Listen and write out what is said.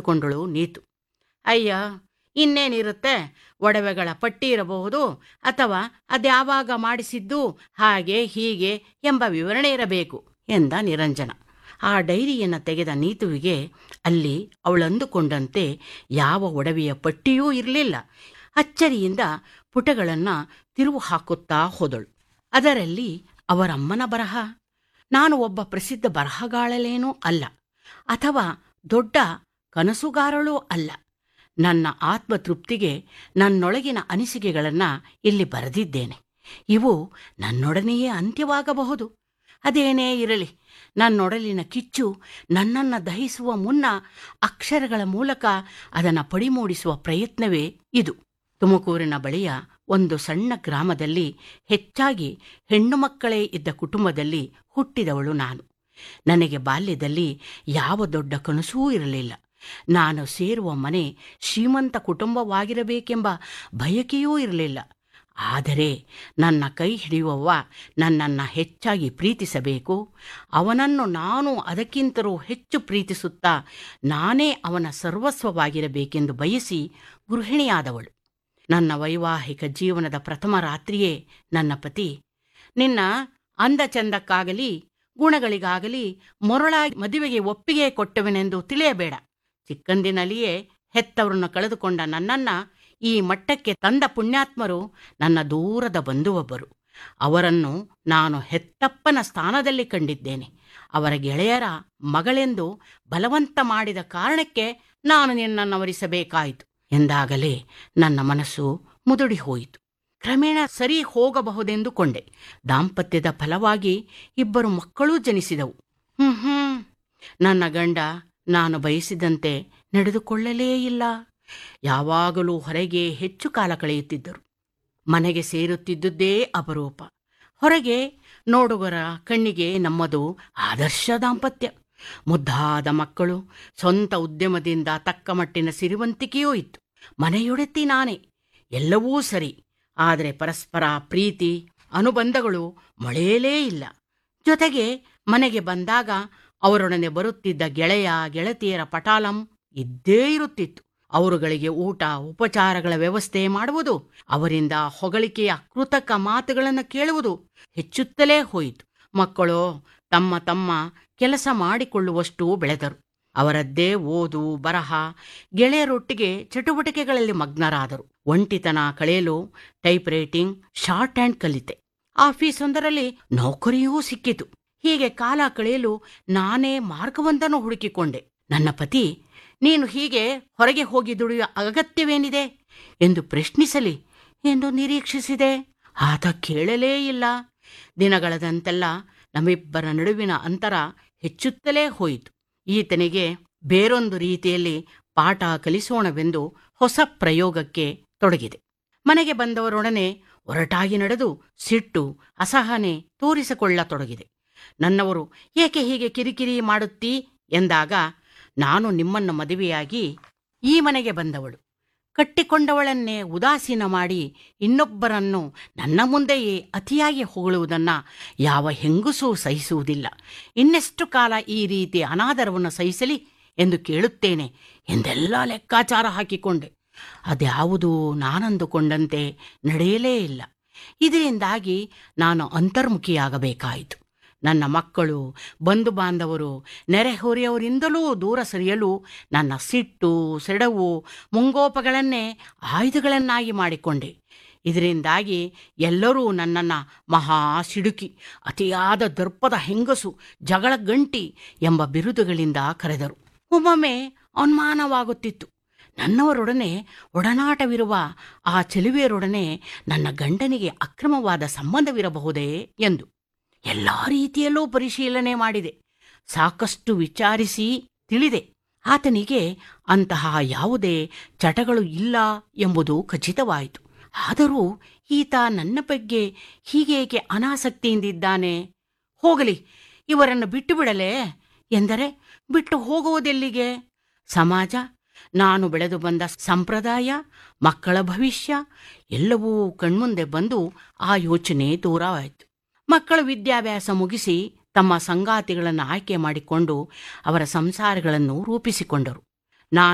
ಅಂದುಕೊಂಡಳು ನೀತು ಅಯ್ಯ ಇನ್ನೇನಿರುತ್ತೆ ಒಡವೆಗಳ ಪಟ್ಟಿ ಇರಬಹುದು ಅಥವಾ ಅದ್ಯಾವಾಗ ಮಾಡಿಸಿದ್ದು ಹಾಗೆ ಹೀಗೆ ಎಂಬ ವಿವರಣೆ ಇರಬೇಕು ಎಂದ ನಿರಂಜನ ಆ ಡೈರಿಯನ್ನು ತೆಗೆದ ನೀತುವಿಗೆ ಅಲ್ಲಿ ಅವಳಂದುಕೊಂಡಂತೆ ಯಾವ ಒಡವೆಯ ಪಟ್ಟಿಯೂ ಇರಲಿಲ್ಲ ಅಚ್ಚರಿಯಿಂದ ಪುಟಗಳನ್ನು ತಿರುವು ಹಾಕುತ್ತಾ ಹೋದಳು ಅದರಲ್ಲಿ ಅವರಮ್ಮನ ಬರಹ ನಾನು ಒಬ್ಬ ಪ್ರಸಿದ್ಧ ಬರಹಗಾಳಲೇನೂ ಅಲ್ಲ ಅಥವಾ ದೊಡ್ಡ ಕನಸುಗಾರಳೂ ಅಲ್ಲ ನನ್ನ ಆತ್ಮತೃಪ್ತಿಗೆ ನನ್ನೊಳಗಿನ ಅನಿಸಿಕೆಗಳನ್ನು ಇಲ್ಲಿ ಬರೆದಿದ್ದೇನೆ ಇವು ನನ್ನೊಡನೆಯೇ ಅಂತ್ಯವಾಗಬಹುದು ಅದೇನೇ ಇರಲಿ ನನ್ನೊಡಲಿನ ಕಿಚ್ಚು ನನ್ನನ್ನು ದಹಿಸುವ ಮುನ್ನ ಅಕ್ಷರಗಳ ಮೂಲಕ ಅದನ್ನು ಪಡಿಮೂಡಿಸುವ ಪ್ರಯತ್ನವೇ ಇದು ತುಮಕೂರಿನ ಬಳಿಯ ಒಂದು ಸಣ್ಣ ಗ್ರಾಮದಲ್ಲಿ ಹೆಚ್ಚಾಗಿ ಹೆಣ್ಣು ಮಕ್ಕಳೇ ಇದ್ದ ಕುಟುಂಬದಲ್ಲಿ ಹುಟ್ಟಿದವಳು ನಾನು ನನಗೆ ಬಾಲ್ಯದಲ್ಲಿ ಯಾವ ದೊಡ್ಡ ಕನಸೂ ಇರಲಿಲ್ಲ ನಾನು ಸೇರುವ ಮನೆ ಶ್ರೀಮಂತ ಕುಟುಂಬವಾಗಿರಬೇಕೆಂಬ ಬಯಕೆಯೂ ಇರಲಿಲ್ಲ ಆದರೆ ನನ್ನ ಕೈ ಹಿಡಿಯುವವ ನನ್ನನ್ನು ಹೆಚ್ಚಾಗಿ ಪ್ರೀತಿಸಬೇಕು ಅವನನ್ನು ನಾನು ಅದಕ್ಕಿಂತಲೂ ಹೆಚ್ಚು ಪ್ರೀತಿಸುತ್ತಾ ನಾನೇ ಅವನ ಸರ್ವಸ್ವವಾಗಿರಬೇಕೆಂದು ಬಯಸಿ ಗೃಹಿಣಿಯಾದವಳು ನನ್ನ ವೈವಾಹಿಕ ಜೀವನದ ಪ್ರಥಮ ರಾತ್ರಿಯೇ ನನ್ನ ಪತಿ ನಿನ್ನ ಅಂದಚಂದಕ್ಕಾಗಲಿ ಗುಣಗಳಿಗಾಗಲಿ ಮೊರಳಾಗಿ ಮದುವೆಗೆ ಒಪ್ಪಿಗೆ ಕೊಟ್ಟವೆನೆಂದು ತಿಳಿಯಬೇಡ ಚಿಕ್ಕಂದಿನಲ್ಲಿಯೇ ಹೆತ್ತವರನ್ನು ಕಳೆದುಕೊಂಡ ನನ್ನನ್ನ ಈ ಮಟ್ಟಕ್ಕೆ ತಂದ ಪುಣ್ಯಾತ್ಮರು ನನ್ನ ದೂರದ ಬಂಧುವೊಬ್ಬರು ಅವರನ್ನು ನಾನು ಹೆತ್ತಪ್ಪನ ಸ್ಥಾನದಲ್ಲಿ ಕಂಡಿದ್ದೇನೆ ಅವರ ಗೆಳೆಯರ ಮಗಳೆಂದು ಬಲವಂತ ಮಾಡಿದ ಕಾರಣಕ್ಕೆ ನಾನು ನಿನ್ನನ್ನು ವರಿಸಬೇಕಾಯಿತು ಎಂದಾಗಲೇ ನನ್ನ ಮನಸ್ಸು ಮುದುಡಿ ಹೋಯಿತು ಕ್ರಮೇಣ ಸರಿ ಹೋಗಬಹುದೆಂದು ಕೊಂಡೆ ದಾಂಪತ್ಯದ ಫಲವಾಗಿ ಇಬ್ಬರು ಮಕ್ಕಳೂ ಜನಿಸಿದವು ಹ್ಮ್ ಹ್ಮ್ ನನ್ನ ಗಂಡ ನಾನು ಬಯಸಿದಂತೆ ನಡೆದುಕೊಳ್ಳಲೇ ಇಲ್ಲ ಯಾವಾಗಲೂ ಹೊರಗೆ ಹೆಚ್ಚು ಕಾಲ ಕಳೆಯುತ್ತಿದ್ದರು ಮನೆಗೆ ಸೇರುತ್ತಿದ್ದುದೇ ಅಪರೂಪ ಹೊರಗೆ ನೋಡುಗರ ಕಣ್ಣಿಗೆ ನಮ್ಮದು ಆದರ್ಶ ದಾಂಪತ್ಯ ಮುದ್ದಾದ ಮಕ್ಕಳು ಸ್ವಂತ ಉದ್ಯಮದಿಂದ ತಕ್ಕ ಮಟ್ಟಿನ ಸಿರಿವಂತಿಕೆಯೂ ಇತ್ತು ಮನೆಯೊಡೆತಿ ನಾನೇ ಎಲ್ಲವೂ ಸರಿ ಆದರೆ ಪರಸ್ಪರ ಪ್ರೀತಿ ಅನುಬಂಧಗಳು ಮೊಳೆಯಲೇ ಇಲ್ಲ ಜೊತೆಗೆ ಮನೆಗೆ ಬಂದಾಗ ಅವರೊಡನೆ ಬರುತ್ತಿದ್ದ ಗೆಳೆಯ ಗೆಳತಿಯರ ಪಟಾಲಂ ಇದ್ದೇ ಇರುತ್ತಿತ್ತು ಅವರುಗಳಿಗೆ ಊಟ ಉಪಚಾರಗಳ ವ್ಯವಸ್ಥೆ ಮಾಡುವುದು ಅವರಿಂದ ಹೊಗಳಿಕೆಯ ಕೃತಕ ಮಾತುಗಳನ್ನು ಕೇಳುವುದು ಹೆಚ್ಚುತ್ತಲೇ ಹೋಯಿತು ಮಕ್ಕಳು ತಮ್ಮ ತಮ್ಮ ಕೆಲಸ ಮಾಡಿಕೊಳ್ಳುವಷ್ಟು ಬೆಳೆದರು ಅವರದ್ದೇ ಓದು ಬರಹ ಗೆಳೆಯರೊಟ್ಟಿಗೆ ಚಟುವಟಿಕೆಗಳಲ್ಲಿ ಮಗ್ನರಾದರು ಒಂಟಿತನ ಕಳೆಯಲು ಟೈಪ್ ರೈಟಿಂಗ್ ಶಾರ್ಟ್ ಹ್ಯಾಂಡ್ ಕಲಿತೆ ಆಫೀಸೊಂದರಲ್ಲಿ ನೌಕರಿಯೂ ಸಿಕ್ಕಿತು ಹೀಗೆ ಕಾಲ ಕಳೆಯಲು ನಾನೇ ಮಾರ್ಗವೊಂದನ್ನು ಹುಡುಕಿಕೊಂಡೆ ನನ್ನ ಪತಿ ನೀನು ಹೀಗೆ ಹೊರಗೆ ಹೋಗಿ ದುಡಿಯುವ ಅಗತ್ಯವೇನಿದೆ ಎಂದು ಪ್ರಶ್ನಿಸಲಿ ಎಂದು ನಿರೀಕ್ಷಿಸಿದೆ ಆತ ಕೇಳಲೇ ಇಲ್ಲ ದಿನಗಳದಂತೆಲ್ಲ ನಮ್ಮಿಬ್ಬರ ನಡುವಿನ ಅಂತರ ಹೆಚ್ಚುತ್ತಲೇ ಹೋಯಿತು ಈತನಿಗೆ ಬೇರೊಂದು ರೀತಿಯಲ್ಲಿ ಪಾಠ ಕಲಿಸೋಣವೆಂದು ಹೊಸ ಪ್ರಯೋಗಕ್ಕೆ ತೊಡಗಿದೆ ಮನೆಗೆ ಬಂದವರೊಡನೆ ಒರಟಾಗಿ ನಡೆದು ಸಿಟ್ಟು ಅಸಹನೆ ತೋರಿಸಿಕೊಳ್ಳತೊಡಗಿದೆ ನನ್ನವರು ಏಕೆ ಹೀಗೆ ಕಿರಿಕಿರಿ ಮಾಡುತ್ತೀ ಎಂದಾಗ ನಾನು ನಿಮ್ಮನ್ನು ಮದುವೆಯಾಗಿ ಈ ಮನೆಗೆ ಬಂದವಳು ಕಟ್ಟಿಕೊಂಡವಳನ್ನೇ ಉದಾಸೀನ ಮಾಡಿ ಇನ್ನೊಬ್ಬರನ್ನು ನನ್ನ ಮುಂದೆಯೇ ಅತಿಯಾಗಿ ಹೊಗಳುವುದನ್ನ ಯಾವ ಹೆಂಗುಸೂ ಸಹಿಸುವುದಿಲ್ಲ ಇನ್ನೆಷ್ಟು ಕಾಲ ಈ ರೀತಿ ಅನಾದರವನ್ನು ಸಹಿಸಲಿ ಎಂದು ಕೇಳುತ್ತೇನೆ ಎಂದೆಲ್ಲ ಲೆಕ್ಕಾಚಾರ ಹಾಕಿಕೊಂಡೆ ಅದ್ಯಾವುದೂ ನಾನಂದುಕೊಂಡಂತೆ ನಡೆಯಲೇ ಇಲ್ಲ ಇದರಿಂದಾಗಿ ನಾನು ಅಂತರ್ಮುಖಿಯಾಗಬೇಕಾಯಿತು ನನ್ನ ಮಕ್ಕಳು ಬಂಧು ಬಾಂಧವರು ನೆರೆಹೊರೆಯವರಿಂದಲೂ ದೂರ ಸರಿಯಲು ನನ್ನ ಸಿಟ್ಟು ಸೆಡವು ಮುಂಗೋಪಗಳನ್ನೇ ಆಯುಧಗಳನ್ನಾಗಿ ಮಾಡಿಕೊಂಡೆ ಇದರಿಂದಾಗಿ ಎಲ್ಲರೂ ನನ್ನನ್ನು ಮಹಾ ಸಿಡುಕಿ ಅತಿಯಾದ ದರ್ಪದ ಹೆಂಗಸು ಜಗಳ ಗಂಟಿ ಎಂಬ ಬಿರುದುಗಳಿಂದ ಕರೆದರು ಒಮ್ಮೊಮ್ಮೆ ಅನುಮಾನವಾಗುತ್ತಿತ್ತು ನನ್ನವರೊಡನೆ ಒಡನಾಟವಿರುವ ಆ ಚೆಲುವೆಯರೊಡನೆ ನನ್ನ ಗಂಡನಿಗೆ ಅಕ್ರಮವಾದ ಸಂಬಂಧವಿರಬಹುದೇ ಎಂದು ಎಲ್ಲ ರೀತಿಯಲ್ಲೂ ಪರಿಶೀಲನೆ ಮಾಡಿದೆ ಸಾಕಷ್ಟು ವಿಚಾರಿಸಿ ತಿಳಿದೆ ಆತನಿಗೆ ಅಂತಹ ಯಾವುದೇ ಚಟಗಳು ಇಲ್ಲ ಎಂಬುದು ಖಚಿತವಾಯಿತು ಆದರೂ ಈತ ನನ್ನ ಬಗ್ಗೆ ಹೀಗೇಕೆ ಅನಾಸಕ್ತಿಯಿಂದಿದ್ದಾನೆ ಹೋಗಲಿ ಇವರನ್ನು ಬಿಟ್ಟು ಬಿಡಲೇ ಎಂದರೆ ಬಿಟ್ಟು ಹೋಗುವುದೆಲ್ಲಿಗೆ ಸಮಾಜ ನಾನು ಬೆಳೆದು ಬಂದ ಸಂಪ್ರದಾಯ ಮಕ್ಕಳ ಭವಿಷ್ಯ ಎಲ್ಲವೂ ಕಣ್ಮುಂದೆ ಬಂದು ಆ ಯೋಚನೆ ದೂರವಾಯಿತು ಮಕ್ಕಳು ವಿದ್ಯಾಭ್ಯಾಸ ಮುಗಿಸಿ ತಮ್ಮ ಸಂಗಾತಿಗಳನ್ನು ಆಯ್ಕೆ ಮಾಡಿಕೊಂಡು ಅವರ ಸಂಸಾರಗಳನ್ನು ರೂಪಿಸಿಕೊಂಡರು